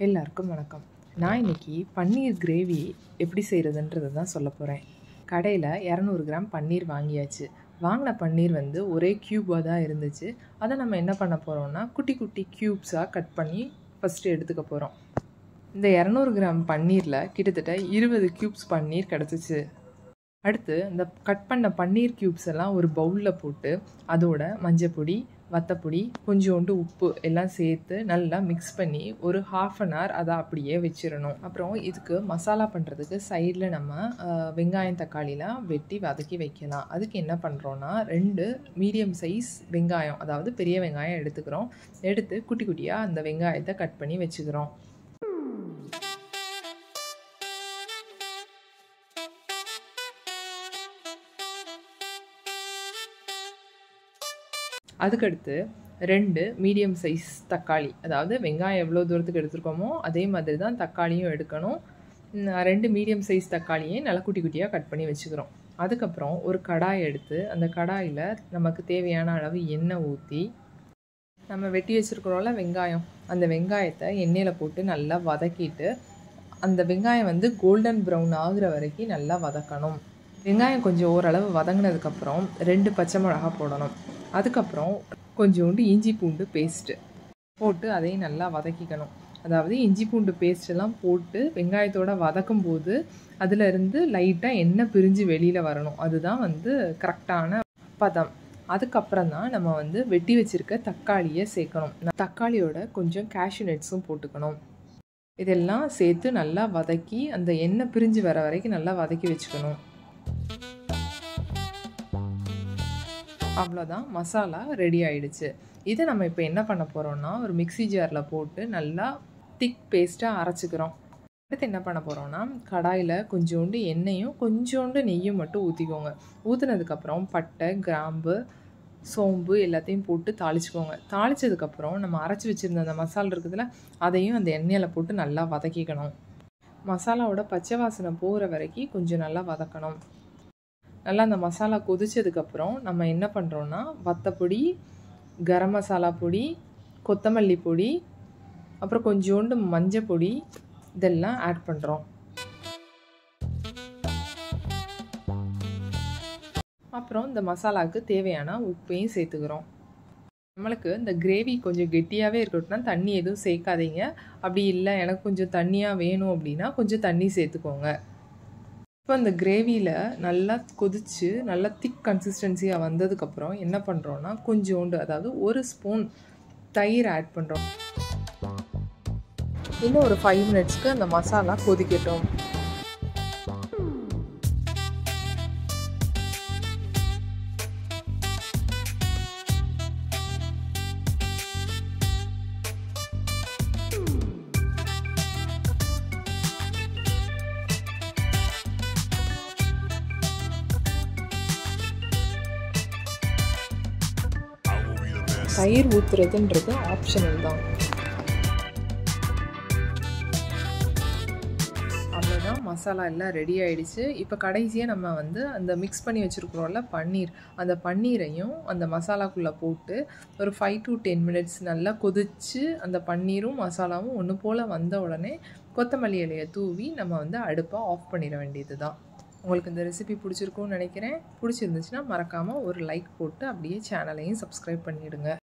எல்லாருக்கும் வணக்கம் நான் இன்னைக்கு பன்னீர் கிரேவி எப்படி செய்கிறதுன்றது தான் சொல்ல போகிறேன் கடையில் இரநூறு கிராம் பன்னீர் வாங்கியாச்சு வாங்கின பன்னீர் வந்து ஒரே க்யூபாக தான் இருந்துச்சு அதை நம்ம என்ன பண்ண போகிறோம்னா குட்டி குட்டி க்யூப்ஸாக கட் பண்ணி ஃபஸ்ட்டு எடுத்துக்க போகிறோம் இந்த இரநூறு கிராம் பன்னீரில் கிட்டத்தட்ட இருபது க்யூப்ஸ் பன்னீர் கிடச்சிச்சு அடுத்து இந்த கட் பண்ண பன்னீர் க்யூப்ஸ் எல்லாம் ஒரு பவுலில் போட்டு அதோட மஞ்சப்பொடி வத்தப்பொடி கொஞ்சோண்டு உப்பு எல்லாம் சேர்த்து நல்லா மிக்ஸ் பண்ணி ஒரு ஹாஃப் அன் ஹவர் அதை அப்படியே வச்சிடணும் அப்புறம் இதுக்கு மசாலா பண்ணுறதுக்கு சைடில் நம்ம அஹ், வெங்காயம் தக்காளிலாம் வெட்டி வதக்கி வைக்கலாம் அதுக்கு என்ன பண்ணுறோன்னா ரெண்டு மீடியம் சைஸ் வெங்காயம் அதாவது பெரிய வெங்காயம் எடுத்துக்கிறோம் எடுத்து குட்டி குட்டியாக அந்த வெங்காயத்தை கட் பண்ணி வச்சுக்கிறோம் அதுக்கடுத்து ரெண்டு மீடியம் சைஸ் தக்காளி அதாவது வெங்காயம் எவ்வளோ தூரத்துக்கு எடுத்துருக்கோமோ அதே மாதிரி தான் தக்காளியும் எடுக்கணும் ம், ரெண்டு மீடியம் சைஸ் தக்காளியை நல்லா குட்டி குட்டியாக கட் பண்ணி வச்சுக்கிறோம் அதுக்கப்புறம் ஒரு கடாய் எடுத்து அந்த கடாயில் நமக்கு தேவையான அளவு எண்ணெய் ஊற்றி நம்ம வெட்டி வச்சுருக்கிறோம்ல வெங்காயம் அந்த வெங்காயத்தை எண்ணெயில் போட்டு நல்லா வதக்கிட்டு அந்த வெங்காயம் வந்து கோல்டன் ப்ரௌன் ஆகுற வரைக்கும் நல்லா வதக்கணும் வெங்காயம் கொஞ்சம் ஓரளவு வதங்கினதுக்கப்புறம் ரெண்டு பச்சை மிளகா போடணும் அதுக்கப்புறம் கொஞ்சோண்டு இஞ்சி பூண்டு பேஸ்ட்டு போட்டு அதையும் நல்லா வதக்கிக்கணும் அதாவது இஞ்சி பூண்டு பேஸ்ட் எல்லாம் போட்டு வெங்காயத்தோட வதக்கும் போது அதுல இருந்து லைட்டாக எண்ணெய் பிரிஞ்சு வெளியில் வரணும் அதுதான் வந்து கரெக்டான பதம் அதுக்கப்புறம் தான் நம்ம வந்து வெட்டி வச்சிருக்க தக்காளியை சேர்க்கணும் ந- தக்காளியோட கொஞ்சம் கேஷ்யூ நட்ஸும் போட்டுக்கணும் இதெல்லாம் சேர்த்து நல்லா வதக்கி அந்த எண்ணெய் பிரிஞ்சு வர வரைக்கும் நல்லா வதக்கி வச்சுக்கணும் அவ்வளோதான் மசாலா ரெடி ஆயிடுச்சு இதை நம்ம இப்போ என்ன பண்ண போகிறோம்னா ஒரு மிக்ஸி ஜாரில் போட்டு நல்லா திக் பேஸ்ட்டாக அரைச்சிக்கிறோம் அடுத்து என்ன பண்ண போகிறோம்னா கடாயில் கொஞ்சோண்டு எண்ணெயும் கொஞ்சோண்டு நெய்யும் மட்டும் ஊற்றிக்கோங்க ஊற்றுனதுக்கப்புறம் பட்டை கிராம்பு சோம்பு எல்லாத்தையும் போட்டு தாளிச்சுக்கோங்க தாளிச்சதுக்கப்புறம் நம்ம அரைச்சி வச்சுருந்த அந்த மசாலா இருக்குதுல்ல அதையும் அந்த எண்ணெயில் போட்டு நல்லா வதக்கிக்கணும் மசாலாவோட பச்சை வாசனை போகிற வரைக்கும் கொஞ்சம் நல்லா வதக்கணும் நல்லா அந்த மசாலா கொதிச்சதுக்கப்புறம் நம்ம என்ன பண்ணுறோன்னா வத்தப்பொடி கரம் மசாலா பொடி கொத்தமல்லி பொடி அப்புறம் கொஞ்சோண்டு மஞ்சள் பொடி இதெல்லாம் ஆட் பண்ணுறோம் அப்புறம் இந்த மசாலாவுக்கு தேவையான உப்பையும் சேர்த்துக்கிறோம் நம்மளுக்கு இந்த கிரேவி கொஞ்சம் கெட்டியாகவே இருக்கட்டும்னா தண்ணி எதுவும் சேர்க்காதீங்க அப்படி இல்லை எனக்கு கொஞ்சம் தண்ணியாக வேணும் அப்படின்னா கொஞ்சம் தண்ணி சேர்த்துக்கோங்க இப்போ அந்த கிரேவியில் நல்லா கொதிச்சு நல்லா திக் கன்சிஸ்டன்சியாக வந்ததுக்கப்புறம் என்ன பண்ணுறோன்னா கொஞ்சோண்டு அதாவது ஒரு ஸ்பூன் தயிர் ஆட் பண்ணுறோம் இன்னும் ஒரு ஃபைவ் மினிட்ஸ்க்கு அந்த மசாலா கொதிக்கட்டும் தயிர் ஊற்றுறதுன்றது ஆப்ஷனல் தான் அவ்வளோதான் மசாலா எல்லாம் ரெடி ஆயிடுச்சு இப்போ கடைசியாக நம்ம வந்து அந்த மிக்ஸ் பண்ணி வச்சுருக்குறோம்ல பன்னீர் அந்த பன்னீரையும் அந்த மசாலாக்குள்ளே போட்டு ஒரு ஃபைவ் டு டென் மினிட்ஸ் நல்லா கொதிச்சு அந்த பன்னீரும் மசாலாவும் ஒன்று போல் வந்த உடனே கொத்தமல்லி இலையை தூவி நம்ம வந்து அடுப்பை ஆஃப் பண்ணிட வேண்டியது தான் உங்களுக்கு இந்த ரெசிபி பிடிச்சிருக்கும்னு நினைக்கிறேன் பிடிச்சிருந்துச்சுன்னா மறக்காமல் ஒரு லைக் போட்டு அப்படியே சேனலையும் சப்ஸ்கிரைப் பண்ணிவிடுங்க